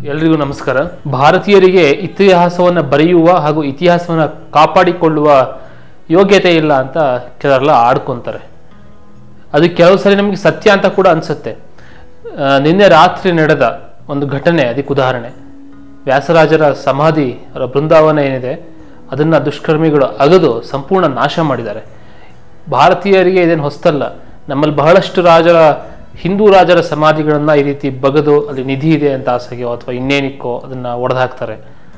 ಎಲ್ರಿಗೂ ನಮಸ್ಕಾರ ಭಾರತೀಯರಿಗೆ ಇತಿಹಾಸವನ್ನು ಬರೆಯುವ ಹಾಗೂ ಇತಿಹಾಸವನ್ನು ಕಾಪಾಡಿಕೊಳ್ಳುವ ಯೋಗ್ಯತೆ ಇಲ್ಲ ಅಂತ ಕೆಲವೆಲ್ಲ ಆಡ್ಕೊಂತಾರೆ ಅದು ಕೆಲವು ಸರಿ ನಮಗೆ ಸತ್ಯ ಅಂತ ಕೂಡ ಅನಿಸುತ್ತೆ ನಿನ್ನೆ ರಾತ್ರಿ ನಡೆದ ಒಂದು ಘಟನೆ ಅದಕ್ಕೆ ಉದಾಹರಣೆ ವ್ಯಾಸರಾಜರ ಸಮಾಧಿ ಅವರ ಬೃಂದಾವನ ಏನಿದೆ ಅದನ್ನು ದುಷ್ಕರ್ಮಿಗಳು ಅಗದು ಸಂಪೂರ್ಣ ನಾಶ ಮಾಡಿದ್ದಾರೆ ಭಾರತೀಯರಿಗೆ ಇದೇನು ಹೊಸ್ತಲ್ಲ ನಮ್ಮಲ್ಲಿ ಬಹಳಷ್ಟು ರಾಜರ ಹಿಂದೂ ರಾಜರ ಸಮಾಧಿಗಳನ್ನು ಈ ರೀತಿ ಬಗದು ಅಲ್ಲಿ ನಿಧಿ ಇದೆ ಅಂತ ಆಸೆಗೋ ಅಥವಾ ಇನ್ನೇನಿಕ್ಕೋ ಅದನ್ನು ಒಡೆದಾಕ್ತಾರೆ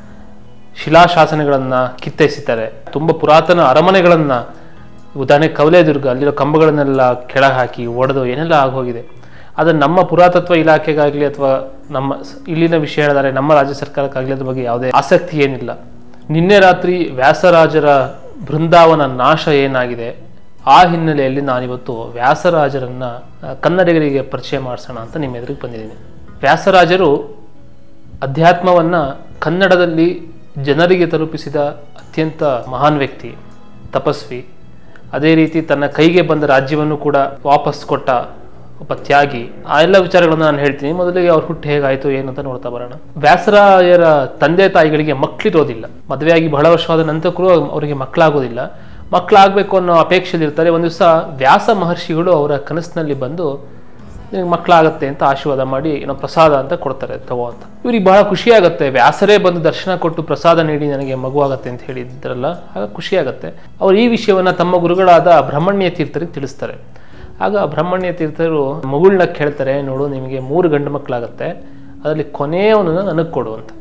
ಶಿಲಾಶಾಸನಗಳನ್ನು ಕಿತ್ತೆಸಿತಾರೆ ತುಂಬ ಪುರಾತನ ಅರಮನೆಗಳನ್ನು ಉದಾಹರಣೆ ಕವಲೇದುರ್ಗ ಅಲ್ಲಿರೋ ಕಂಬಗಳನ್ನೆಲ್ಲ ಕೆಳ ಹಾಕಿ ಒಡೆದು ಏನೆಲ್ಲ ಆಗೋಗಿದೆ ಆದರೆ ನಮ್ಮ ಪುರಾತತ್ವ ಇಲಾಖೆಗಾಗಲಿ ಅಥವಾ ನಮ್ಮ ಸ- ಇಲ್ಲಿನ ವಿಷಯ ಹೇಳಿದರೆ ನಮ್ಮ ರಾಜ್ಯ ಸರ್ಕಾರಕ್ಕಾಗಲಿ ಅದ್ರ ಬಗ್ಗೆ ಯಾವುದೇ ಆಸಕ್ತಿ ಏನಿಲ್ಲ ನಿನ್ನೆ ರಾತ್ರಿ ವ್ಯಾಸರಾಜರ ಬೃಂದಾವನ ನಾಶ ಏನಾಗಿದೆ ಆ ಹಿನ್ನೆಲೆಯಲ್ಲಿ ನಾನಿವತ್ತು ವ್ಯಾಸರಾಜರನ್ನ ಆ, ಕನ್ನಡಿಗರಿಗೆ ಪರಿಚಯ ಮಾಡಿಸೋಣ ಅಂತ ನಿಮ್ಮ ಎದುರಿಗೆ ಬಂದಿದ್ದೀನಿ ವ್ಯಾಸರಾಜರು ಅಧ್ಯಾತ್ಮವನ್ನ ಕನ್ನಡದಲ್ಲಿ ಜನರಿಗೆ ತಲುಪಿಸಿದ ಅತ್ಯಂತ ಮಹಾನ್ ವ್ಯಕ್ತಿ ತಪಸ್ವಿ ಅದೇ ರೀತಿ ತನ್ನ ಕೈಗೆ ಬಂದ ರಾಜ್ಯವನ್ನು ಕೂಡ ವಾಪಸ್ ಕೊಟ್ಟ ಒಬ್ಬ ತ್ಯಾಗಿ ಆ ಎಲ್ಲ ವಿಚಾರಗಳನ್ನು ನಾನು ಹೇಳ್ತೀನಿ ಮೊದಲಿಗೆ ಅವ್ರ ಹುಟ್ಟು ಹೇಗಾಯ್ತು ಏನು ಅಂತ ನೋಡ್ತಾ ಬರೋಣ ವ್ಯಾಸರಾಯರ ತಂದೆ ತಾಯಿಗಳಿಗೆ ಮಕ್ಕಳಿರೋದಿಲ್ಲ ಮದುವೆಯಾಗಿ ಬಹಳ ವರ್ಷವಾದ ನಂತರ ಕೂಡ ಅವರಿಗೆ ಮಕ್ಕಳಾಗೋದಿಲ್ಲ ಮಕ್ಕಳಾಗಬೇಕು ಅನ್ನೋ ಅಪೇಕ್ಷೆಯಲ್ಲಿ ಇರ್ತಾರೆ ಒಂದು ದಿವಸ ವ್ಯಾಸ ಮಹರ್ಷಿಗಳು ಅವರ ಕನಸಿನಲ್ಲಿ ಬಂದು ನಿನಗೆ ಮಕ್ಕಳಾಗತ್ತೆ ಅಂತ ಆಶೀರ್ವಾದ ಮಾಡಿ ಏನೋ ಪ್ರಸಾದ ಅಂತ ಕೊಡ್ತಾರೆ ತಗೋ ಅಂತ ಇವ್ರಿಗೆ ಬಹಳ ಖುಷಿಯಾಗತ್ತೆ ವ್ಯಾಸರೇ ಬಂದು ದರ್ಶನ ಕೊಟ್ಟು ಪ್ರಸಾದ ನೀಡಿ ನನಗೆ ಮಗುವಾಗತ್ತೆ ಅಂತ ಹೇಳಿದ್ರಲ್ಲ ಆಗ ಖುಷಿಯಾಗತ್ತೆ ಅವ್ರು ಈ ವಿಷಯವನ್ನ ತಮ್ಮ ಗುರುಗಳಾದ ಬ್ರಹ್ಮಣ್ಯ ತೀರ್ಥರಿಗೆ ತಿಳಿಸ್ತಾರೆ ಆಗ ಬ್ರಹ್ಮಣ್ಯ ತೀರ್ಥರು ಮಗುಳನ್ನ ಕೇಳ್ತಾರೆ ನೋಡು ನಿಮಗೆ ಮೂರು ಗಂಡು ಮಕ್ಕಳಾಗತ್ತೆ ಅದರಲ್ಲಿ ಕೊನೆಯವನನ್ನು ನನಗೆ ಕೊಡು ಅಂತ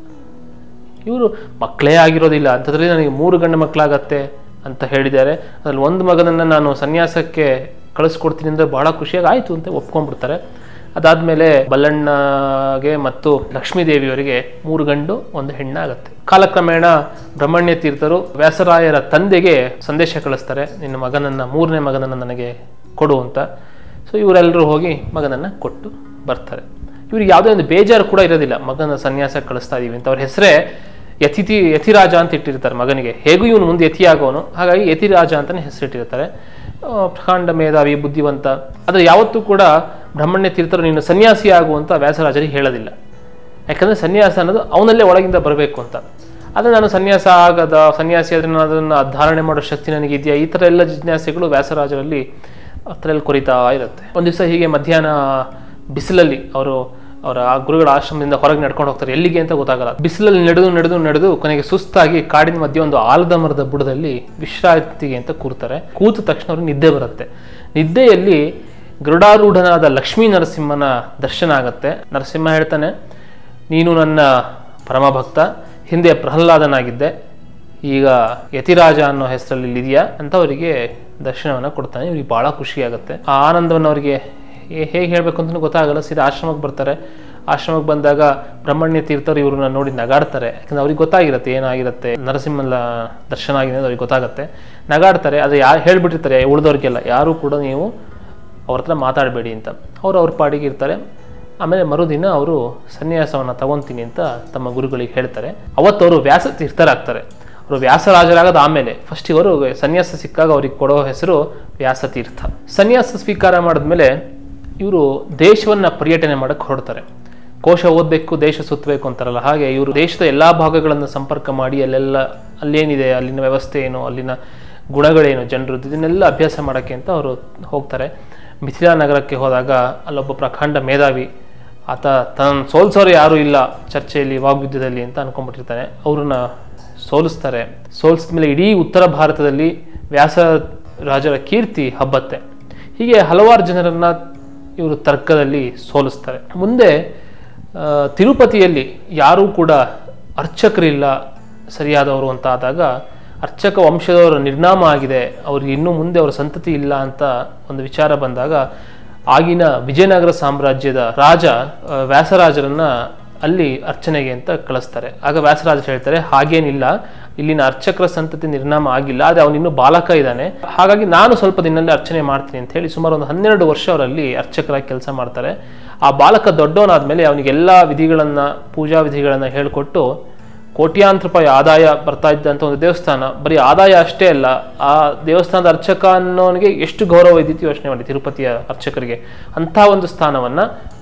ಇವರು ಮಕ್ಕಳೇ ಆಗಿರೋದಿಲ್ಲ ಅಂಥದ್ರಲ್ಲಿ ನನಗೆ ಮೂರು ಗಂಡು ಮಕ್ಕಳಾಗತ್ತೆ ಅಂತ ಹೇಳಿದ್ದಾರೆ ಅದ್ರಲ್ಲಿ ಒಂದು ಮಗನನ್ನು ನಾನು ಸನ್ಯಾಸಕ್ಕೆ ಕಳಿಸ್ಕೊಡ್ತೀನಿ ಅಂದರೆ ಬಹಳ ಖುಷಿಯಾಗಿ ಆಯಿತು ಅಂತ ಒಪ್ಕೊಂಡ್ಬಿಡ್ತಾರೆ ಅದಾದಮೇಲೆ ಬಲ್ಲಣ್ಣಗೆ ಮತ್ತು ಲಕ್ಷ್ಮೀ ದೇವಿಯವರಿಗೆ ಮೂರು ಗಂಡು ಒಂದು ಹೆಣ್ಣಾಗತ್ತೆ ಕಾಲಕ್ರಮೇಣ ಬ್ರಹ್ಮಣ್ಯ ತೀರ್ಥರು ವ್ಯಾಸರಾಯರ ತಂದೆಗೆ ಸಂದೇಶ ಕಳಿಸ್ತಾರೆ ನಿನ್ನ ಮಗನನ್ನು ಮೂರನೇ ಮಗನನ್ನು ನನಗೆ ಕೊಡು ಅಂತ ಸೊ ಇವರೆಲ್ಲರೂ ಹೋಗಿ ಮಗನನ್ನು ಕೊಟ್ಟು ಬರ್ತಾರೆ ಇವ್ರಿಗೆ ಯಾವುದೇ ಒಂದು ಬೇಜಾರು ಕೂಡ ಇರೋದಿಲ್ಲ ಮಗನ ಸನ್ಯಾಸ ಕಳಿಸ್ತಾ ಇದೀವಿ ಅಂತ ಅವ್ರ ಹೆಸರೇ ಯತಿಥಿ ಯತಿರಾಜ ಅಂತ ಇಟ್ಟಿರ್ತಾರೆ ಮಗನಿಗೆ ಹೇಗೂ ಇವನು ಮುಂದೆ ಯತಿ ಆಗೋನು ಹಾಗಾಗಿ ಯತಿರಾಜ ಅಂತಲೇ ಹೆಸರಿಟ್ಟಿರ್ತಾರೆ ಆ, ಪ್ರಕಾಂಡ ಮೇಧಾವಿ ಬುದ್ಧಿವಂತ ಆದರೆ ಯಾವತ್ತೂ ಕೂಡ ಬ್ರಹ್ಮಣ್ಯ ತೀರ್ಥರು ನೀನು ಸನ್ಯಾಸಿ ಆಗು ಅಂತ ವ್ಯಾಸರಾಜರಿಗೆ ಹೇಳೋದಿಲ್ಲ ಯಾಕಂದರೆ ಸನ್ಯಾಸ ಅನ್ನೋದು ಅವನಲ್ಲೇ ಒಳಗಿಂದ ಬರಬೇಕು ಅಂತ ಆದರೆ ನಾನು ಸನ್ಯಾಸ ಆಗದ ಸನ್ಯಾಸಿ ಆದರೆ ನಾನು ಅದನ್ನು ಧಾರಣೆ ಮಾಡೋ ಶಕ್ತಿ ನನಗಿದೆಯಾ ಈ ಥರ ಎಲ್ಲ ಜಿಜ್ಞಾಸೆಗಳು ವ್ಯಾಸರಾಜರಲ್ಲಿ ಹತ್ರದಲ್ಲಿ ಕೊರಿತಾ ಇರುತ್ತೆ ಒಂದು ದಿವಸ ಹೀಗೆ ಮಧ್ಯಾಹ್ನ ಬಿಸಿಲಲ್ಲಿ ಅವರು ಅವರ ಆ ಗುರುಗಳ ಆಶ್ರಮದಿಂದ ಹೊರಗೆ ನಡ್ಕೊಂಡು ಹೋಗ್ತಾರೆ ಎಲ್ಲಿಗೆ ಅಂತ ಗೊತ್ತಾಗಲ್ಲ ಬಿಸಿಲಲ್ಲಿ ನಡೆದು ನಡೆದು ನಡೆದು ಕೊನೆಗೆ ಸುಸ್ತಾಗಿ ಕಾಡಿನ ಮಧ್ಯೆ ಒಂದು ಆಲದ ಮರದ ಬುಡದಲ್ಲಿ ವಿಶ್ರಾಂತಿಗೆ ಅಂತ ಕೂರ್ತಾರೆ ಕೂತ ತಕ್ಷಣ ಅವ್ರಿಗೆ ನಿದ್ದೆ ಬರುತ್ತೆ ನಿದ್ದೆಯಲ್ಲಿ ಗರುಡಾರೂಢನಾದ ಲಕ್ಷ್ಮೀ ನರಸಿಂಹನ ದರ್ಶನ ಆಗತ್ತೆ ನರಸಿಂಹ ಹೇಳ್ತಾನೆ ನೀನು ನನ್ನ ಪರಮ ಭಕ್ತ ಹಿಂದೆ ಪ್ರಹ್ಲಾದನಾಗಿದ್ದೆ ಈಗ ಯತಿರಾಜ ಅನ್ನೋ ಹೆಸರಲ್ಲಿ ಇದೆಯಾ ಅಂತ ಅವರಿಗೆ ದರ್ಶನವನ್ನು ಕೊಡ್ತಾನೆ ಇವ್ರಿಗೆ ಭಾಳ ಖುಷಿ ಆಗುತ್ತೆ ಆ ಆನಂದವನ್ನು ಅವರಿಗೆ ಹೇಗೆ ಹೇಳಬೇಕು ಅಂತಲೂ ಗೊತ್ತಾಗಲ್ಲ ಸೀದಾ ಆಶ್ರಮಕ್ಕೆ ಬರ್ತಾರೆ ಆಶ್ರಮಕ್ಕೆ ಬಂದಾಗ ಬ್ರಹ್ಮಣ್ಯ ತೀರ್ಥರು ಇವ್ರನ್ನ ನೋಡಿ ನಗಾಡ್ತಾರೆ ಯಾಕಂದ್ರೆ ಅವ್ರಿಗೆ ಗೊತ್ತಾಗಿರುತ್ತೆ ಏನಾಗಿರುತ್ತೆ ನರಸಿಂಹನ ದರ್ಶನ ಆಗಿದೆ ಅಂತ ಅವ್ರಿಗೆ ಗೊತ್ತಾಗುತ್ತೆ ನಗಾಡ್ತಾರೆ ಅದು ಯಾರು ಹೇಳ್ಬಿಟ್ಟಿರ್ತಾರೆ ಉಳಿದವ್ರಿಗೆಲ್ಲ ಯಾರೂ ಕೂಡ ನೀವು ಅವ್ರ ಹತ್ರ ಮಾತಾಡಬೇಡಿ ಅಂತ ಅವ್ರು ಅವ್ರ ಪಾಡಿಗೆ ಇರ್ತಾರೆ ಆಮೇಲೆ ಮರುದಿನ ಅವರು ಸನ್ಯಾಸವನ್ನು ತಗೊಂತೀನಿ ಅಂತ ತಮ್ಮ ಗುರುಗಳಿಗೆ ಹೇಳ್ತಾರೆ ಅವತ್ತು ಅವರು ವ್ಯಾಸ ತೀರ್ಥರಾಗ್ತಾರೆ ಅವರು ವ್ಯಾಸರಾಜರಾಗದ ಆಮೇಲೆ ಫಸ್ಟ್ ಇವರು ಸನ್ಯಾಸ ಸಿಕ್ಕಾಗ ಅವ್ರಿಗೆ ಕೊಡೋ ಹೆಸರು ವ್ಯಾಸತೀರ್ಥ ಸನ್ಯಾಸ ಸ್ವೀಕಾರ ಮಾಡಿದ್ಮೇಲೆ ಇವರು ದೇಶವನ್ನ ಪರ್ಯಟನೆ ಮಾಡಕ್ಕೆ ಹೊರಡ್ತಾರೆ ಕೋಶ ಓದಬೇಕು ದೇಶ ಸುತ್ತಬೇಕು ಅಂತಾರಲ್ಲ ಹಾಗೆ ಇವರು ದೇಶದ ಎಲ್ಲ ಭಾಗಗಳನ್ನು ಸಂಪರ್ಕ ಮಾಡಿ ಅಲ್ಲೆಲ್ಲ ಅಲ್ಲೇನಿದೆ ಅಲ್ಲಿನ ವ್ಯವಸ್ಥೆ ಏನು ಅಲ್ಲಿನ ಗುಣಗಳೇನು ಜನರು ಇದನ್ನೆಲ್ಲ ಅಭ್ಯಾಸ ಮಾಡೋಕ್ಕೆ ಅಂತ ಅವರು ಹೋಗ್ತಾರೆ ಮಿಥಿಲಾ ನಗರಕ್ಕೆ ಹೋದಾಗ ಅಲ್ಲೊಬ್ಬ ಪ್ರಖಂಡ ಮೇಧಾವಿ ಆತ ತನ್ನ ಸೋಲ್ಸೋರು ಯಾರೂ ಇಲ್ಲ ಚರ್ಚೆಯಲ್ಲಿ ವಾಗ್ಯುದ್ಧದಲ್ಲಿ ಅಂತ ಅನ್ಕೊಂಡ್ಬಿಟ್ಟಿರ್ತಾನೆ ಅವ್ರನ್ನ ಸೋಲಿಸ್ತಾರೆ ಸೋಲಿಸಿದ ಮೇಲೆ ಇಡೀ ಉತ್ತರ ಭಾರತದಲ್ಲಿ ವ್ಯಾಸ ರಾಜರ ಕೀರ್ತಿ ಹಬ್ಬತ್ತೆ ಹೀಗೆ ಹಲವಾರು ಜನರನ್ನ ಇವರು ತರ್ಕದಲ್ಲಿ ಸೋಲಿಸ್ತಾರೆ ಮುಂದೆ ಆ, ತಿರುಪತಿಯಲ್ಲಿ ಯಾರೂ ಕೂಡ ಅರ್ಚಕರಿಲ್ಲ ಸರಿಯಾದವರು ಅಂತ ಆದಾಗ ಅರ್ಚಕ ವಂಶದವರ ನಿರ್ನಾಮ ಆಗಿದೆ ಅವ್ರಿಗೆ ಇನ್ನೂ ಮುಂದೆ ಅವರ ಸಂತತಿ ಇಲ್ಲ ಅಂತ ಒಂದು ವಿಚಾರ ಬಂದಾಗ ಆಗಿನ ವಿಜಯನಗರ ಸಾಮ್ರಾಜ್ಯದ ರಾಜ ಆ, ವ್ಯಾಸರಾಜರನ್ನ ಅಲ್ಲಿ ಅರ್ಚನೆಗೆ ಅಂತ ಕಳಿಸ್ತಾರೆ ಆಗ ವ್ಯಾಸರಾಜರು ಹೇಳ್ತಾರೆ ಹಾಗೇನಿಲ್ಲ ಇಲ್ಲಿನ ಅರ್ಚಕರ ಸಂತತಿ ನಿರ್ನಾಮ ಆಗಿಲ್ಲ ಆದರೆ ಅವನಿನ್ನೂ ಬಾಲಕ ಇದ್ದಾನೆ ಹಾಗಾಗಿ ನಾನು ಸ್ವಲ್ಪ ದಿನದಲ್ಲಿ ಅರ್ಚನೆ ಮಾಡ್ತೀನಿ ಅಂತ ಹೇಳಿ ಸುಮಾರು ಒಂದು ಹನ್ನೆರಡು ವರ್ಷ ಅವರಲ್ಲಿ ಅರ್ಚಕರಾಗಿ ಕೆಲಸ ಮಾಡ್ತಾರೆ ಆ ಬಾಲಕ ದೊಡ್ಡವನಾದ್ಮೇಲೆ ಅವನಿಗೆಲ್ಲ ವಿಧಿಗಳನ್ನ ಪೂಜಾ ವಿಧಿಗಳನ್ನ ಹೇಳಿಕೊಟ್ಟು ಕೋಟ್ಯಾಂತರ ರೂಪಾಯಿ ಆದಾಯ ಬರ್ತಾ ಇದ್ದಂಥ ಒಂದು ದೇವಸ್ಥಾನ ಬರೀ ಆದಾಯ ಅಷ್ಟೇ ಅಲ್ಲ ಆ ದೇವಸ್ಥಾನದ ಅರ್ಚಕ ಅನ್ನೋನಿಗೆ ಎಷ್ಟು ಗೌರವ ಇದ್ದಿತ್ತು ಯೋಚನೆ ಮಾಡಿ ತಿರುಪತಿಯ ಅರ್ಚಕರಿಗೆ ಅಂಥ ಒಂದು ಸ್ಥಾನವನ್ನ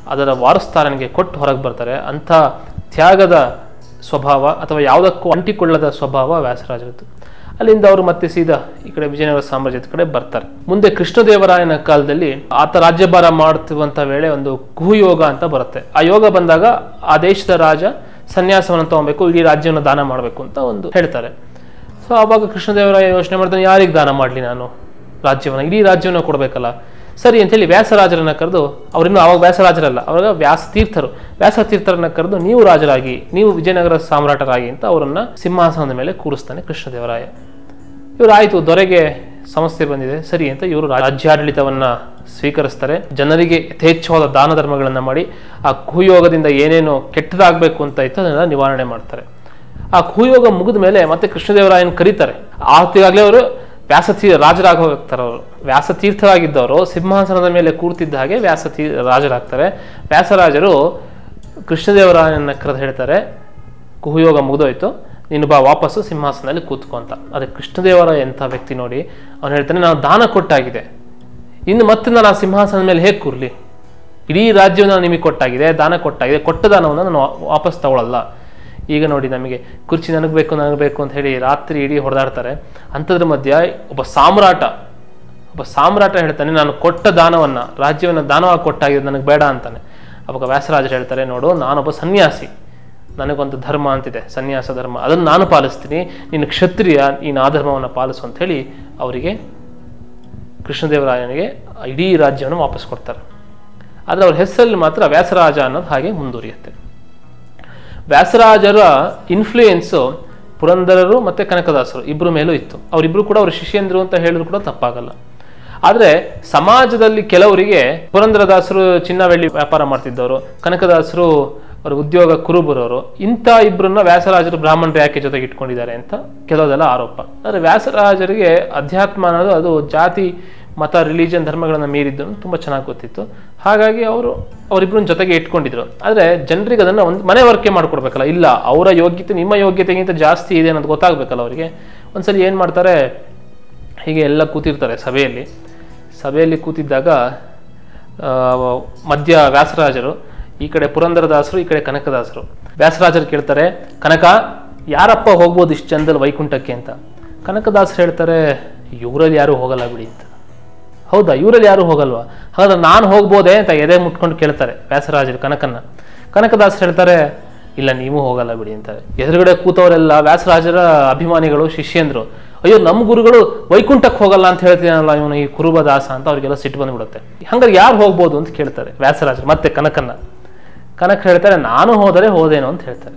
ಅದರ ವಾರಸ್ದಾರನಿಗೆ ಕೊಟ್ಟು ಹೊರಗೆ ಬರ್ತಾರೆ ಅಂಥ ತ್ಯಾಗದ ಸ್ವಭಾವ ಅಥವಾ ಯಾವುದಕ್ಕೂ ಅಂಟಿಕೊಳ್ಳದ ಸ್ವಭಾವ ವ್ಯಾಸರಾಜರದ್ದು ಅಲ್ಲಿಂದ ಅವರು ಮತ್ತೆ ಸೀದಾ ಈ ಕಡೆ ವಿಜಯನಗರ ಸಾಮ್ರಾಜ್ಯದ ಕಡೆ ಬರ್ತಾರೆ ಮುಂದೆ ಕೃಷ್ಣದೇವರಾಯನ ಕಾಲದಲ್ಲಿ ಆತ ರಾಜ್ಯಭಾರ ಮಾಡ್ತಿರುವಂಥ ವೇಳೆ ಒಂದು ಕುಹುಯೋಗ ಅಂತ ಬರುತ್ತೆ ಆ ಯೋಗ ಬಂದಾಗ ಆ ದೇಶದ ರಾಜ ಸನ್ಯಾಸವನ್ನು ತಗೊಬೇಕು ಇಡೀ ರಾಜ್ಯವನ್ನು ದಾನ ಮಾಡಬೇಕು ಅಂತ ಒಂದು ಹೇಳ್ತಾರೆ ಸೊ ಆವಾಗ ಕೃಷ್ಣದೇವರಾಯ ಯೋಚನೆ ಮಾಡ್ತಾನೆ ಯಾರಿಗೆ ದಾನ ಮಾಡಲಿ ನಾನು ರಾಜ್ಯವನ್ನು ಇಡೀ ರಾಜ್ಯವನ್ನು ಕೊಡಬೇಕಲ್ಲ ಸರಿ ಅಂತೇಳಿ ವ್ಯಾಸರಾಜರನ್ನ ಕರೆದು ಅವರಿನ್ನು ಆವಾಗ ವ್ಯಾಸರಾಜರಲ್ಲ ಅವಾಗ ವ್ಯಾಸ ತೀರ್ಥರು ವ್ಯಾಸ ತೀರ್ಥರನ್ನ ಕರೆದು ನೀವು ರಾಜರಾಗಿ ನೀವು ವಿಜಯನಗರ ಸಾಮ್ರಾಟರಾಗಿ ಅಂತ ಅವರನ್ನ ಸಿಂಹಾಸನದ ಮೇಲೆ ಕೂರಿಸ್ತಾನೆ ಕೃಷ್ಣದೇವರಾಯ ಇವರು ಆಯಿತು ದೊರೆಗೆ ಸಮಸ್ಯೆ ಬಂದಿದೆ ಸರಿ ಅಂತ ಇವರು ರಾಜ್ಯಾಡಳಿತವನ್ನ ಸ್ವೀಕರಿಸ್ತಾರೆ ಜನರಿಗೆ ಯಥೇಚ್ಛವಾದ ದಾನ ಧರ್ಮಗಳನ್ನು ಮಾಡಿ ಆ ಕುಯೋಗದಿಂದ ಏನೇನು ಕೆಟ್ಟದಾಗಬೇಕು ಅಂತ ಇತ್ತು ಅದನ್ನೆಲ್ಲ ನಿವಾರಣೆ ಮಾಡ್ತಾರೆ ಆ ಕುಯೋಗ ಮುಗಿದ ಮೇಲೆ ಮತ್ತೆ ಕೃಷ್ಣದೇವರಾಯನ ಕರೀತಾರೆ ಆತಿಗಾಗಲೇ ಅವರು ವ್ಯಾಸತೀ ರಾಜರಾಗಿ ಹೋಗ್ತಾರೆ ಅವರು ವ್ಯಾಸತೀರ್ಥರಾಗಿದ್ದವರು ಸಿಂಹಾಸನದ ಮೇಲೆ ಕೂರ್ತಿದ್ದ ಹಾಗೆ ವ್ಯಾಸತೀ ರಾಜರಾಗ್ತಾರೆ ವ್ಯಾಸರಾಜರು ಕೃಷ್ಣದೇವರಾಯನ ಕರೆದು ಹೇಳ್ತಾರೆ ಕುಹುಯೋಗ ಮುಗಿದೋಯ್ತು ನೀನು ಬಾ ವಾಪಸ್ಸು ಸಿಂಹಾಸನದಲ್ಲಿ ಕೂತ್ಕೊ ಅಂತ ಅದಕ್ಕೆ ಕೃಷ್ಣದೇವರ ಎಂಥ ವ್ಯಕ್ತಿ ನೋಡಿ ಅವನು ಹೇಳ್ತಾನೆ ನಾನು ದಾನ ಕೊಟ್ಟಾಗಿದೆ ಇನ್ನು ಮತ್ತೆ ನಾನು ಆ ಸಿಂಹಾಸನದ ಮೇಲೆ ಹೇಗೆ ಕೂರ್ಲಿ ಇಡೀ ರಾಜ್ಯವನ್ನು ನಾನು ನಿಮಗೆ ಕೊಟ್ಟಾಗಿದೆ ದಾನ ಕೊಟ್ಟಾಗಿದೆ ಕೊಟ್ಟ ದಾನವನ್ನು ನಾನು ವಾ- ವಾಪಸ್ ತಗೊಳ್ಳಲ್ಲ ಈಗ ನೋಡಿ ನಮಗೆ ಕುರ್ಚಿ ನನಗೆ ಬೇಕು ನನಗೆ ಬೇಕು ಅಂತ ಹೇಳಿ ರಾತ್ರಿ ಇಡೀ ಹೊಡೆದಾಡ್ತಾರೆ ಅಂಥದ್ರ ಮಧ್ಯ ಒಬ್ಬ ಸಾಮ್ರಾಟ ಒಬ್ಬ ಸಾಮ್ರಾಟ ಹೇಳ್ತಾನೆ ನಾನು ಕೊಟ್ಟ ದಾನವನ್ನು ರಾಜ್ಯವನ್ನು ದಾನವಾಗಿ ಕೊಟ್ಟಾಗಿದೆ ನನಗೆ ಬೇಡ ಅಂತಾನೆ ಅವಾಗ ವ್ಯಾಸರಾಜರು ಹೇಳ್ತಾರೆ ನೋಡು ನಾನೊಬ್ಬ ಸನ್ಯಾಸಿ ನನಗೊಂದು ಧರ್ಮ ಅಂತಿದೆ ಸನ್ಯಾಸ ಧರ್ಮ ಅದನ್ನು ನಾನು ಪಾಲಿಸ್ತೀನಿ ನೀನು ಕ್ಷತ್ರಿಯ ನೀನು ಆ ಧರ್ಮವನ್ನು ಪಾಲಿಸು ಅಂತ ಹೇಳಿ ಅವರಿಗೆ ಕೃಷ್ಣದೇವರಾಯನಿಗೆ ಇಡೀ ರಾಜ್ಯವನ್ನು ವಾಪಸ್ ಕೊಡ್ತಾರೆ ಆದರೆ ಅವ್ರ ಹೆಸರಲ್ಲಿ ಮಾತ್ರ ವ್ಯಾಸರಾಜ ಅನ್ನೋದು ಹಾಗೆ ಮುಂದುವರಿಯುತ್ತೆ ವ್ಯಾಸರಾಜರ ಇನ್ಫ್ಲೂಯೆನ್ಸು ಪುರಂದರರು ಮತ್ತು ಕನಕದಾಸರು ಇಬ್ಬರ ಮೇಲೂ ಇತ್ತು ಅವರಿಬ್ಬರು ಕೂಡ ಅವ್ರ ಶಿಷ್ಯಂದ್ರು ಅಂತ ಹೇಳಿದ್ರು ಕೂಡ ತಪ್ಪಾಗಲ್ಲ ಆದರೆ ಸಮಾಜದಲ್ಲಿ ಕೆಲವರಿಗೆ ಪುರಂದರದಾಸರು ಚಿನ್ನ ಬೆಳ್ಳಿ ವ್ಯಾಪಾರ ಮಾಡ್ತಿದ್ದವರು ಕನಕದಾಸರು ಅವ್ರ ಉದ್ಯೋಗ ಕುರುಬರವರು ಇಂಥ ಇಬ್ಬರನ್ನ ವ್ಯಾಸರಾಜರು ಬ್ರಾಹ್ಮಣರು ಯಾಕೆ ಜೊತೆಗೆ ಇಟ್ಕೊಂಡಿದ್ದಾರೆ ಅಂತ ಕೆಲವುದೆಲ್ಲ ಆರೋಪ ಆದರೆ ವ್ಯಾಸರಾಜರಿಗೆ ಅಧ್ಯಾತ್ಮ ಅನ್ನೋದು ಅದು ಜಾತಿ ಮತ ರಿಲಿಜನ್ ಧರ್ಮಗಳನ್ನು ಮೀರಿದ್ದು ತುಂಬ ಚೆನ್ನಾಗಿ ಗೊತ್ತಿತ್ತು ಹಾಗಾಗಿ ಅವರು ಅವರಿಬ್ಬರನ್ನ ಜೊತೆಗೆ ಇಟ್ಕೊಂಡಿದ್ರು ಆದರೆ ಜನರಿಗೆ ಅದನ್ನು ಒಂದು ಮನೆವರ್ಕೆ ಮಾಡ್ಕೊಡ್ಬೇಕಲ್ಲ ಇಲ್ಲ ಅವರ ಯೋಗ್ಯತೆ ನಿಮ್ಮ ಯೋಗ್ಯತೆಗಿಂತ ಜಾಸ್ತಿ ಇದೆ ಅನ್ನೋದು ಗೊತ್ತಾಗಬೇಕಲ್ಲ ಅವರಿಗೆ ಒಂದ್ಸಲಿ ಏನು ಮಾಡ್ತಾರೆ ಹೀಗೆ ಎಲ್ಲ ಕೂತಿರ್ತಾರೆ ಸಭೆಯಲ್ಲಿ ಸಭೆಯಲ್ಲಿ ಕೂತಿದ್ದಾಗ ಆ, ಮಧ್ಯ ವ್ಯಾಸರಾಜರು ಈ ಕಡೆ ಪುರಂದರದಾಸರು ಈ ಕಡೆ ಕನಕದಾಸರು ವ್ಯಾಸರಾಜರು ಕೇಳ್ತಾರೆ ಕನಕ ಯಾರಪ್ಪ ಹೋಗ್ಬೋದು ಇಷ್ಟು ಜನದಲ್ಲಿ ವೈಕುಂಠಕ್ಕೆ ಅಂತ ಕನಕದಾಸರು ಹೇಳ್ತಾರೆ ಇವರಲ್ಲಿ ಯಾರು ಹೋಗಲ್ಲ ಬಿಡಿ ಅಂತ ಹೌದಾ ಇವರಲ್ಲಿ ಯಾರು ಹೋಗಲ್ವಾ ಹಾಗಾದ್ರೆ ನಾನು ಹೋಗ್ಬೋದೇ ಅಂತ ಎದೆ ಮುಟ್ಕೊಂಡು ಕೇಳ್ತಾರೆ ವ್ಯಾಸರಾಜರು ಕನಕನ್ನ ಕನಕದಾಸರು ಹೇಳ್ತಾರೆ ಇಲ್ಲ ನೀವು ಹೋಗಲ್ಲ ಬಿಡಿ ಅಂತಾರೆ ಎದುರುಗಡೆ ಕೂತವರೆಲ್ಲ ವ್ಯಾಸರಾಜರ ಅಭಿಮಾನಿಗಳು ಶಿಷ್ಯಂದ್ರು ಅಯ್ಯೋ ನಮ್ಮ ಗುರುಗಳು ವೈಕುಂಠಕ್ಕೆ ಹೋಗಲ್ಲ ಅಂತ ಹೇಳ್ತೀನಲ್ಲ ಇವನು ಈ ಕುರುಬ ದಾಸ ಅಂತ ಅವ್ರಿಗೆಲ್ಲ ಸಿಟ್ಟು ಬಂದ್ಬಿಡುತ್ತೆ ಹಂಗಾರೆ ಯಾರು ಹೋಗ್ಬೋದು ಅಂತ ಕೇಳ್ತಾರೆ ವ್ಯಾಸರಾಜರು ಮತ್ತೆ ಕನಕನ್ನ ಕನಕ ಹೇಳ್ತಾರೆ ನಾನು ಹೋದರೆ ಹೋದೇನೋ ಅಂತ ಹೇಳ್ತಾರೆ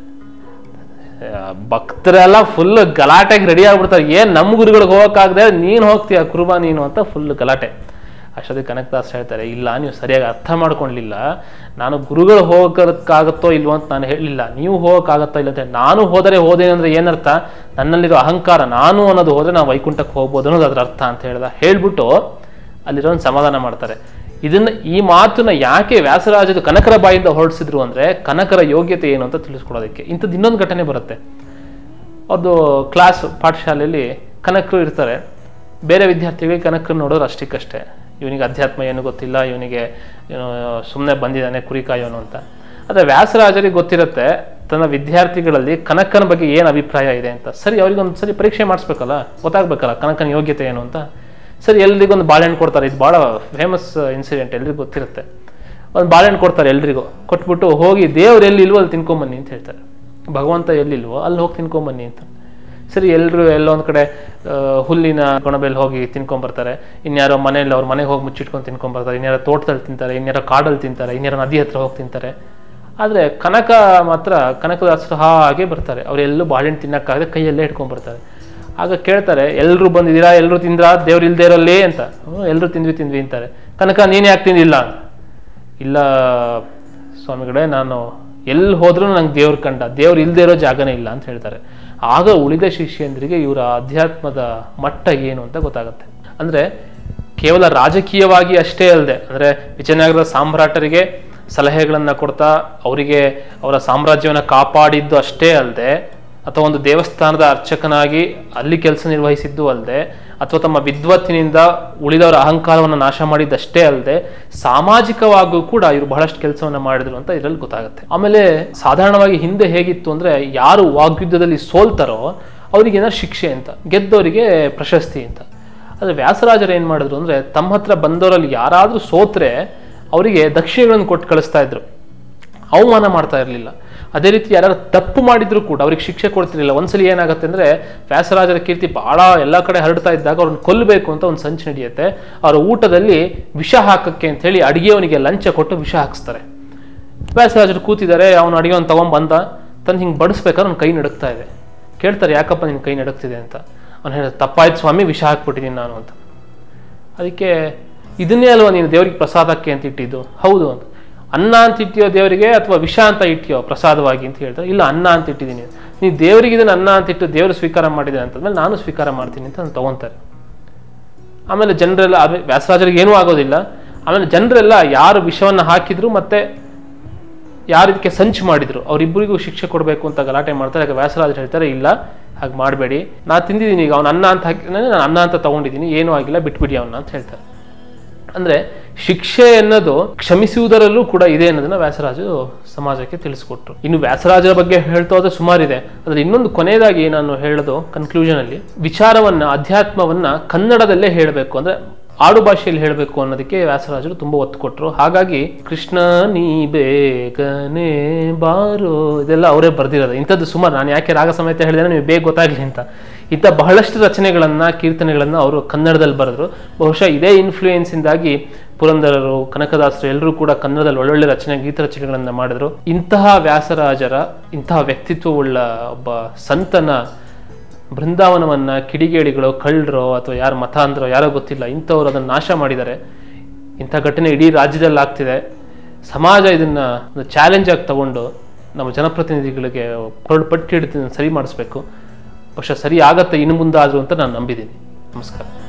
ಆ, ಭಕ್ತರೆಲ್ಲ ಫುಲ್ ಗಲಾಟೆಗೆ ರೆಡಿ ಆಗ್ಬಿಡ್ತಾರೆ ಏನ್ ನಮ್ಮ ಗುರುಗಳಿಗೆ ಹೋಗಕ್ಕಾಗದೆ ನೀನು ಹೋಗ್ತೀಯ ಕುರುಬಾ ನೀನು ಅಂತ ಫುಲ್ ಗಲಾಟೆ ಅಷ್ಟೊತ್ತಿಗೆ ಕನಕದಾಸ್ ಹೇಳ್ತಾರೆ ಇಲ್ಲ ನೀವು ಸರಿಯಾಗಿ ಅರ್ಥ ಮಾಡ್ಕೊಳ್ಳಿಲ್ಲ ನಾನು ಗುರುಗಳು ಹೋಗೋಕ್ಕಾಗತ್ತೋ ಇಲ್ವೋ ಅಂತ ನಾನು ಹೇಳಿಲ್ಲ ನೀವು ಹೋಗೋಕ್ಕಾಗತ್ತೋ ಇಲ್ಲ ಅಂತ ನಾನು ಹೋದರೆ ಹೋದೇನೆ ಅಂದ್ರೆ ಏನರ್ಥ ನನ್ನಲ್ಲಿರೋ ಅಹಂಕಾರ ನಾನು ಅನ್ನೋದು ಹೋದ್ರೆ ನಾವು ವೈಕುಂಠಕ್ಕೆ ಹೋಗ್ಬೋದು ಅನ್ನೋದು ಅದ್ರ ಅರ್ಥ ಅಂತ ಹೇಳ್ದ ಹೇಳ್ಬಿಟ್ಟು ಅಲ್ಲಿರೋ ಸಮಾಧಾನ ಮಾಡ್ತಾರೆ ಇದನ್ನ ಈ ಮಾತನ್ನ ಯಾಕೆ ವ್ಯಾಸರಾಜರು ಕನಕರ ಬಾಯಿಂದ ಹೊರಡಿಸಿದ್ರು ಅಂದ್ರೆ ಕನಕರ ಯೋಗ್ಯತೆ ಏನು ಅಂತ ತಿಳಿಸ್ಕೊಡೋದಕ್ಕೆ ಇಂಥದ್ದು ಇನ್ನೊಂದು ಘಟನೆ ಬರುತ್ತೆ ಅವ್ರದ್ದು ಕ್ಲಾಸ್ ಪಾಠಶಾಲೆಯಲ್ಲಿ ಕನಕರು ಇರ್ತಾರೆ ಬೇರೆ ವಿದ್ಯಾರ್ಥಿಗಳಿಗೆ ಕನಕರು ನೋಡೋರು ಅಷ್ಟಕ್ಕಷ್ಟೇ ಇವನಿಗೆ ಅಧ್ಯಾತ್ಮ ಏನು ಗೊತ್ತಿಲ್ಲ ಇವನಿಗೆ ಏನು ಸುಮ್ಮನೆ ಬಂದಿದ್ದಾನೆ ಕುರಿ ಕಾಯೋನು ಅಂತ ಆದರೆ ವ್ಯಾಸರಾಜರಿಗೆ ಗೊತ್ತಿರುತ್ತೆ ತನ್ನ ವಿದ್ಯಾರ್ಥಿಗಳಲ್ಲಿ ಕನಕನ ಬಗ್ಗೆ ಏನು ಅಭಿಪ್ರಾಯ ಇದೆ ಅಂತ ಸರಿ ಅವ್ರಿಗೊಂದು ಸರಿ ಪರೀಕ್ಷೆ ಮಾಡಿಸ್ಬೇಕಲ್ಲ ಗೊತ್ತಾಗ್ಬೇಕಲ್ಲ ಕನಕನ ಯೋಗ್ಯತೆ ಏನು ಅಂತ ಸರಿ ಎಲ್ರಿಗೊಂದು ಬಾಳೆಹಣ್ಣು ಕೊಡ್ತಾರೆ ಇದು ಭಾಳ ಫೇಮಸ್ ಇನ್ಸಿಡೆಂಟ್ ಎಲ್ರಿಗೂ ಗೊತ್ತಿರುತ್ತೆ ಒಂದು ಬಾಳೆಹಣ್ಣು ಕೊಡ್ತಾರೆ ಎಲ್ರಿಗೂ ಕೊಟ್ಬಿಟ್ಟು ಹೋಗಿ ದೇವ್ರು ಎಲ್ಲಿ ಇಲ್ವೋ ಅಲ್ಲಿ ತಿನ್ಕೊಂಬನ್ನಿ ಅಂತ ಹೇಳ್ತಾರೆ ಭಗವಂತ ಎಲ್ಲಿಲ್ವೋ ಅಲ್ಲಿ ಹೋಗಿ ತಿನ್ಕೊಂಬನ್ನಿ ಅಂತ ಸರಿ ಎಲ್ಲರೂ ಎಲ್ಲೊಂದು ಕಡೆ ಆ, ಹುಲ್ಲಿನ ಗೊಣಬೆಲ್ಲಿ ಹೋಗಿ ತಿನ್ಕೊಂಬರ್ತಾರೆ ಇನ್ಯಾರೋ ಮನೆಯಲ್ಲಿ ಅವ್ರ ಮನೆಗೆ ಹೋಗಿ ಮುಚ್ಚಿಟ್ಕೊಂಡು ತಿನ್ಕೊಂಬರ್ತಾರೆ ಇನ್ಯಾರೋ ತೋಟದಲ್ಲಿ ತಿಂತಾರೆ ಇನ್ಯಾರೋ ಕಾಡಲ್ಲಿ ತಿಂತಾರೆ ಇನ್ಯಾರೋ ನದಿ ಹತ್ರ ಹೋಗಿ ತಿಂತಾರೆ ಆದರೆ ಕನಕ ಮಾತ್ರ ಕನಕದಾಸರು ಹಾಗೆ ಬರ್ತಾರೆ ಅವರೆಲ್ಲೂ ಬಾಳೆಹಣ್ಣು ತಿನ್ನಕ್ಕಾಗದೆ ಕೈಯಲ್ಲೇ ಹಿಡ್ಕೊಂಡ್ಬರ್ತಾರೆ ಆಗ ಕೇಳ್ತಾರೆ ಎಲ್ಲರೂ ಬಂದಿದ್ದೀರಾ ಎಲ್ಲರೂ ತಿಂದ್ರಾ ದೇವ್ರು ಇಲ್ದೇ ಇರೋಲ್ಲಿ ಅಂತ ಎಲ್ಲರೂ ತಿಂದ್ವಿ ತಿಂದ್ವಿ ಅಂತಾರೆ ಕನಕ ನೀನು ಯಾಕೆ ತಿಂದಿಲ್ಲ ಅಂತ ಇಲ್ಲ ಸ್ವಾಮಿಗಳೇ ನಾನು ಎಲ್ಲಿ ಹೋದ್ರೂ ನಂಗೆ ದೇವ್ರ ಕಂಡ ದೇವ್ರು ಇಲ್ದೇ ಇರೋ ಜಾಗನೇ ಇಲ್ಲ ಅಂತ ಹೇಳ್ತಾರೆ ಆಗ ಉಳಿದ ಶಿಷ್ಯಂದ್ರಿಗೆ ಇವರ ಅಧ್ಯಾತ್ಮದ ಮಟ್ಟ ಏನು ಅಂತ ಗೊತ್ತಾಗುತ್ತೆ ಅಂದ್ರೆ ಕೇವಲ ರಾಜಕೀಯವಾಗಿ ಅಷ್ಟೇ ಅಲ್ಲದೆ ಅಂದ್ರೆ ವಿಜಯನಗರದ ಸಾಮ್ರಾಟರಿಗೆ ಸಲಹೆಗಳನ್ನ ಕೊಡ್ತಾ ಅವರಿಗೆ ಅವರ ಸಾಮ್ರಾಜ್ಯವನ್ನು ಕಾಪಾಡಿದ್ದು ಅಷ್ಟೇ ಅಲ್ಲದೆ ಅಥವಾ ಒಂದು ದೇವಸ್ಥಾನದ ಅರ್ಚಕನಾಗಿ ಅಲ್ಲಿ ಕೆಲಸ ನಿರ್ವಹಿಸಿದ್ದು ಅಲ್ಲದೆ ಅಥವಾ ತಮ್ಮ ವಿದ್ವತ್ತಿನಿಂದ ಉಳಿದವರ ಅಹಂಕಾರವನ್ನು ನಾಶ ಮಾಡಿದ್ದಷ್ಟೇ ಅಲ್ಲದೆ ಸಾಮಾಜಿಕವಾಗೂ ಕೂಡ ಇವರು ಬಹಳಷ್ಟು ಕೆಲಸವನ್ನ ಮಾಡಿದ್ರು ಅಂತ ಇದರಲ್ಲಿ ಗೊತ್ತಾಗುತ್ತೆ ಆಮೇಲೆ ಸಾಧಾರಣವಾಗಿ ಹಿಂದೆ ಹೇಗಿತ್ತು ಅಂದ್ರೆ ಯಾರು ವಾಗ್ಯುದ್ಧದಲ್ಲಿ ಸೋಲ್ತಾರೋ ಅವರಿಗೆ ಏನಾದ್ರು ಶಿಕ್ಷೆ ಅಂತ ಗೆದ್ದವರಿಗೆ ಪ್ರಶಸ್ತಿ ಅಂತ ಆದರೆ ವ್ಯಾಸರಾಜರು ಏನು ಮಾಡಿದ್ರು ಅಂದ್ರೆ ತಮ್ಮ ಹತ್ರ ಬಂದವರಲ್ಲಿ ಯಾರಾದರೂ ಸೋತ್ರೆ ಅವರಿಗೆ ದಕ್ಷಿಣೆಗಳನ್ನು ಕೊಟ್ಟು ಕಳಿಸ್ತಾ ಇದ್ರು ಅವಮಾನ ಮಾಡ್ತಾ ಇರಲಿಲ್ಲ ಅದೇ ರೀತಿ ಯಾರು ತಪ್ಪು ಮಾಡಿದ್ರು ಕೂಡ ಅವ್ರಿಗೆ ಶಿಕ್ಷೆ ಕೊಡ್ತಿರ್ಲಿಲ್ಲ ಒಂದ್ಸಲಿ ಏನಾಗುತ್ತೆ ಅಂದ್ರೆ ವ್ಯಾಸರಾಜರ ಕೀರ್ತಿ ಬಹಳ ಎಲ್ಲ ಕಡೆ ಹರಡ್ತಾ ಇದ್ದಾಗ ಅವ್ರನ್ನ ಕೊಲ್ಲಬೇಕು ಅಂತ ಒಂದು ಸಂಚು ನಡೆಯುತ್ತೆ ಅವರ ಊಟದಲ್ಲಿ ವಿಷ ಹಾಕಕ್ಕೆ ಅಂತ ಹೇಳಿ ಅಡಿಗೆಯವನಿಗೆ ಲಂಚ ಕೊಟ್ಟು ವಿಷ ಹಾಕಿಸ್ತಾರೆ ವ್ಯಾಸರಾಜರು ಕೂತಿದ್ದಾರೆ ಅವನು ಅಡಿಗೆವನ್ ತಗೊಂಡ್ ಬಂದ ತನ್ನ ಹಿಂಗೆ ಬಡಿಸ್ಬೇಕಾದ್ರೆ ಅವ್ನ ಕೈ ನಡುಕ್ತಾ ಇದೆ ಕೇಳ್ತಾರೆ ಯಾಕಪ್ಪ ನಿನ್ನ ಕೈ ನಡುಕ್ತಿದೆ ಅಂತ ಅವ್ನು ಹೇಳಿದ ತಪ್ಪಾಯ್ತು ಸ್ವಾಮಿ ವಿಷ ಹಾಕ್ಬಿಟ್ಟಿದ್ದೀನಿ ನಾನು ಅಂತ ಅದಕ್ಕೆ ಇದನ್ನೇ ಅಲ್ವಾ ನೀನು ದೇವರಿಗೆ ಪ್ರಸಾದಕ್ಕೆ ಅಂತ ಇಟ್ಟಿದ್ದು ಹೌದು ಅಂತ ಅನ್ನ ಅಂತ ಇಟ್ಟಿಯೋ ದೇವರಿಗೆ ಅಥವಾ ವಿಷ ಅಂತ ಇಟ್ಟಿಯೋ ಪ್ರಸಾದವಾಗಿ ಅಂತ ಹೇಳ್ತಾರೆ ಇಲ್ಲ ಅನ್ನ ಅಂತ ಇಟ್ಟಿದ್ದೀನಿ ನೀವು ದೇವರಿಗೆ ಇದನ್ನ ಅನ್ನ ಅಂತ ಇಟ್ಟು ದೇವರು ಸ್ವೀಕಾರ ಮಾಡಿದೆ ಅಂತಂದ್ಮೇಲೆ ನಾನು ಸ್ವೀಕಾರ ಮಾಡ್ತೀನಿ ಅಂತ ಅದನ್ನ ತಗೊಂತಾರೆ ಆಮೇಲೆ ಜನರೆಲ್ಲ ಅದೇ ವ್ಯಾಸರಾಜರಿಗೆ ಏನೂ ಆಗೋದಿಲ್ಲ ಆಮೇಲೆ ಜನರೆಲ್ಲ ಯಾರು ವಿಷವನ್ನು ಹಾಕಿದ್ರು ಮತ್ತೆ ಯಾರು ಇದಕ್ಕೆ ಸಂಚು ಮಾಡಿದ್ರು ಅವರಿಬ್ಬರಿಗೂ ಶಿಕ್ಷೆ ಕೊಡಬೇಕು ಅಂತ ಗಲಾಟೆ ಮಾಡ್ತಾರೆ ಆಗ ವ್ಯಾಸರಾಜರು ಹೇಳ್ತಾರೆ ಇಲ್ಲ ಹಾಗೆ ಮಾಡಬೇಡಿ ನಾ ತಿಂದಿದ್ದೀನಿ ಈಗ ಅವ್ನು ಅನ್ನ ಅಂತ ಹಾಕಿ ನಾನು ಅನ್ನ ಅಂತ ತಗೊಂಡಿದ್ದೀನಿ ಏನೂ ಆಗಿಲ್ಲ ಬಿಟ್ಬಿಡಿ ಅವನ್ನ ಅಂತ ಹೇಳ್ತಾರೆ ಅಂದ್ರೆ ಶಿಕ್ಷೆ ಅನ್ನೋದು ಕ್ಷಮಿಸುವುದರಲ್ಲೂ ಕೂಡ ಇದೆ ಅನ್ನೋದನ್ನ ವ್ಯಾಸರಾಜು ಸಮಾಜಕ್ಕೆ ತಿಳಿಸ್ಕೊಟ್ರು ಇನ್ನು ವ್ಯಾಸರಾಜರ ಬಗ್ಗೆ ಹೇಳ್ತಾ ಹೋದ್ರೆ ಸುಮಾರಿದೆ ಅದ್ರ ಇನ್ನೊಂದು ಕೊನೆಯದಾಗಿ ನಾನು ಹೇಳೋದು ಕನ್ಕ್ಲೂಷನ್ ಅಲ್ಲಿ ವಿಚಾರವನ್ನ ಅಧ್ಯಾತ್ಮವನ್ನ ಕನ್ನಡದಲ್ಲೇ ಹೇಳಬೇಕು ಅಂದ್ರೆ ಆಡು ಭಾಷೆಯಲ್ಲಿ ಹೇಳಬೇಕು ಅನ್ನೋದಕ್ಕೆ ವ್ಯಾಸರಾಜರು ತುಂಬಾ ಒತ್ತು ಕೊಟ್ಟರು ಹಾಗಾಗಿ ಕೃಷ್ಣ ನೀ ಬೇಗನೆ ಬಾರೋ ಇದೆಲ್ಲ ಅವರೇ ಬರ್ದಿರೋದು ಇಂಥದ್ದು ಸುಮಾರು ನಾನು ಯಾಕೆ ರಾಗ ಸಮೇತ ಹೇಳಿದ್ರೆ ನಿಮಗೆ ಬೇಗ ಗೊತ್ತಾಗ್ಲಿ ಅಂತ ಇಂಥ ಬಹಳಷ್ಟು ರಚನೆಗಳನ್ನ ಕೀರ್ತನೆಗಳನ್ನ ಅವರು ಕನ್ನಡದಲ್ಲಿ ಬರೆದ್ರು ಬಹುಶಃ ಇದೇ ಇನ್ಫ್ಲೂಯೆನ್ಸ್ ಇಂದಾಗಿ ಪುರಂದರರು ಕನಕದಾಸರು ಎಲ್ಲರೂ ಕೂಡ ಕನ್ನಡದಲ್ಲಿ ಒಳ್ಳೊಳ್ಳೆ ರಚನೆ ಗೀತ ರಚನೆಗಳನ್ನ ಮಾಡಿದ್ರು ಇಂತಹ ವ್ಯಾಸರಾಜರ ಇಂತಹ ವ್ಯಕ್ತಿತ್ವವುಳ್ಳ ಒಬ್ಬ ಸಂತನ ಬೃಂದಾವನವನ್ನ ಕಿಡಿಗೇಡಿಗಳು ಕಳ್ಳರೋ ಅಥವಾ ಯಾರು ಮತ ಅಂದ್ರೋ ಯಾರೋ ಗೊತ್ತಿಲ್ಲ ಇಂಥವ್ರು ಅದನ್ನು ನಾಶ ಮಾಡಿದ್ದಾರೆ ಇಂಥ ಘಟನೆ ಇಡೀ ರಾಜ್ಯದಲ್ಲಿ ಆಗ್ತಿದೆ ಸಮಾಜ ಇದನ್ನ ಒಂದು ಚಾಲೆಂಜ್ ಆಗಿ ತಗೊಂಡು ನಮ್ಮ ಜನಪ್ರತಿನಿಧಿಗಳಿಗೆ ಹೊರಡು ಪಟ್ಟಿ ಹಿಡಿದು ಸರಿ ಮಾಡಿಸ್ಬೇಕು ಬಹುಶಃ ಸರಿ ಆಗತ್ತೆ ಇನ್ನು ಮುಂದಾದ್ರು ಅಂತ ನಾನು ನಂಬಿದ್ದೀನಿ ನಮಸ್ಕಾರ